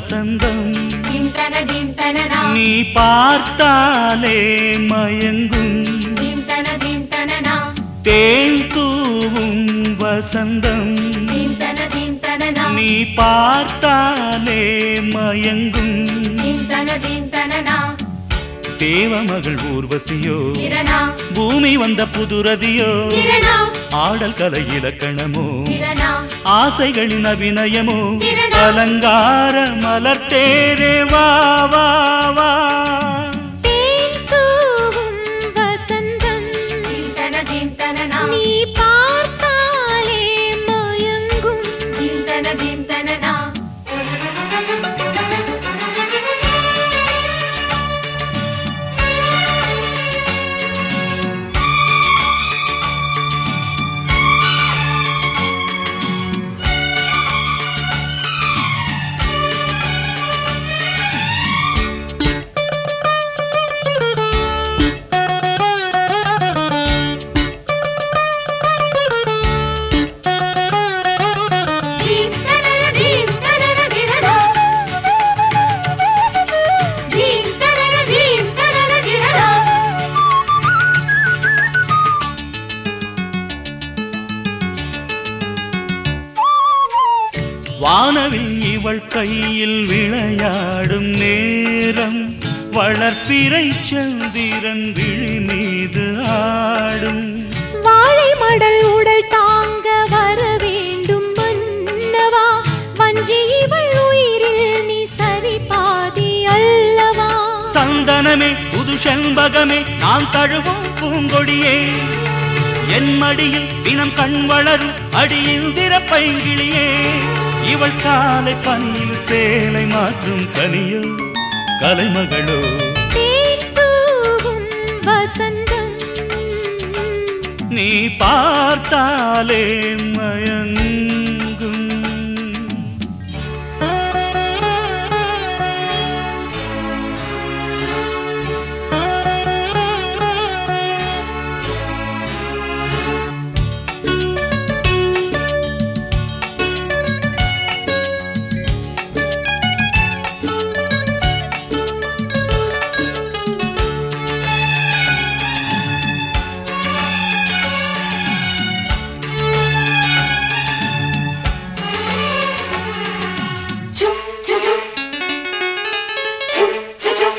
வசந்தம் theme தன theme தனனா நீ பார்த்தாலே மயங்கும் தீம் தன தீம் தனனா தேன் தூவும் வசந்தம் தீம் தன தீம் தனனா நீ பார்த்தாலே மயங்கும் தீம் தன தீம் தனனா தேவமகள் ஊர்வசியோ கிரணா பூமி வந்த புதுரதியோ கிரணா ஆடல் கலை இலக்கணமோ கிரணா ஆசைகளின் அபிநயமோ கிரணா. அலங்கார மலர்த்தேரே வா வா வா தேன் தூவும் வசந்தம் தீம் தன தீம் தனனா நீ பார்த்தாலே மயங்கும் தீம் தன தீம் தனனா தீம் தனன தீம் தனன கிரணா தீம் தனன தீம் தனன கிரணா வானவில் இவள் கையில் விளையாடும் நேரம் வளர்ப்பிறை சந்திரன் விழி மீது ஆடும் வாழை மடல் உடல் தாங்க வர வேண்டும் மன்னவா வஞ்சி இவள் உயிரில் நீ சரி பாதி அல்லவா சந்தனமே புது செண்பகமே நான் தழுவும் பூங்கொடியே என் மடியில் தினம் கண் வளரும் அடியிந்திர பைங்கிளியே இவள் காலை பனியில் சேலை மாற்றும் கனியோ கலைமகளோ தேன் தூவும் வசந்தம் நீ பார்த்தாலே மயங்கும் சும் சு சும் சும் சு சும்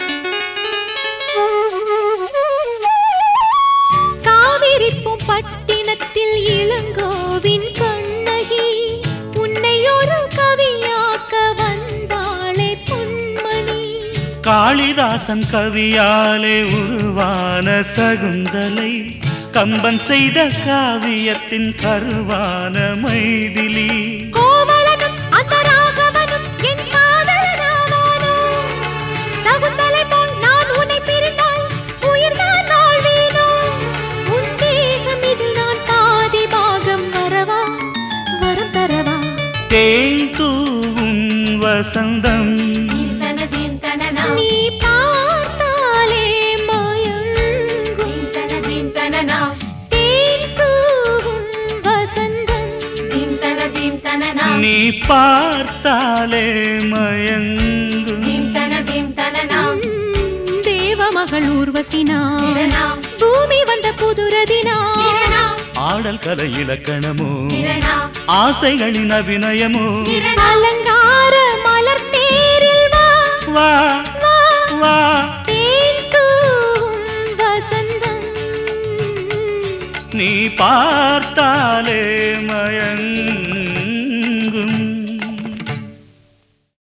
காவிரிப்பும் பட்டினத்தில் இளங்கோவின் கண்ணகி உன்னை ஒரு கவியாக்க வந்தாளே பொன்மணி காளிதாசன் கவியாலே உருவான சகுந்தலை கம்பன் செய்த காவியத்தின் கருவான மைதிலி கோவலனும் அந்த ராகவனும் என் காதலனாவானோ சகுந்தலை போல் நான் உன்னை பிரிந்தால் உயிர்தான் வாழ்வேனோ உன் தேகம் இதில் நான் பாதி பாகம் வரவா வரம் தரவா தேன் தூவும் வசந்தம் தீம் தன தீம் தனனா நீ பார்த்தாலே மயங்கும் தீம் தன தீம் தனனா தேன் தூவும் வசந்தம் தீம் தன தீம் தனனா நீ பார்த்தாலே மயங்கும் தீம் தன தீம் தனனா தேவமகள் ஊர்வசினா கிரணா பூமி வந்த புதுரதினா கிரணா ஆடல் கலை இலக்கணமோ கிரணா ஆசைகளின் அபிநயமோ கிரணா அலங்கார மலர் தேரில் வா வா வா வா தேன் தூவும் வசந்தம் நீ பா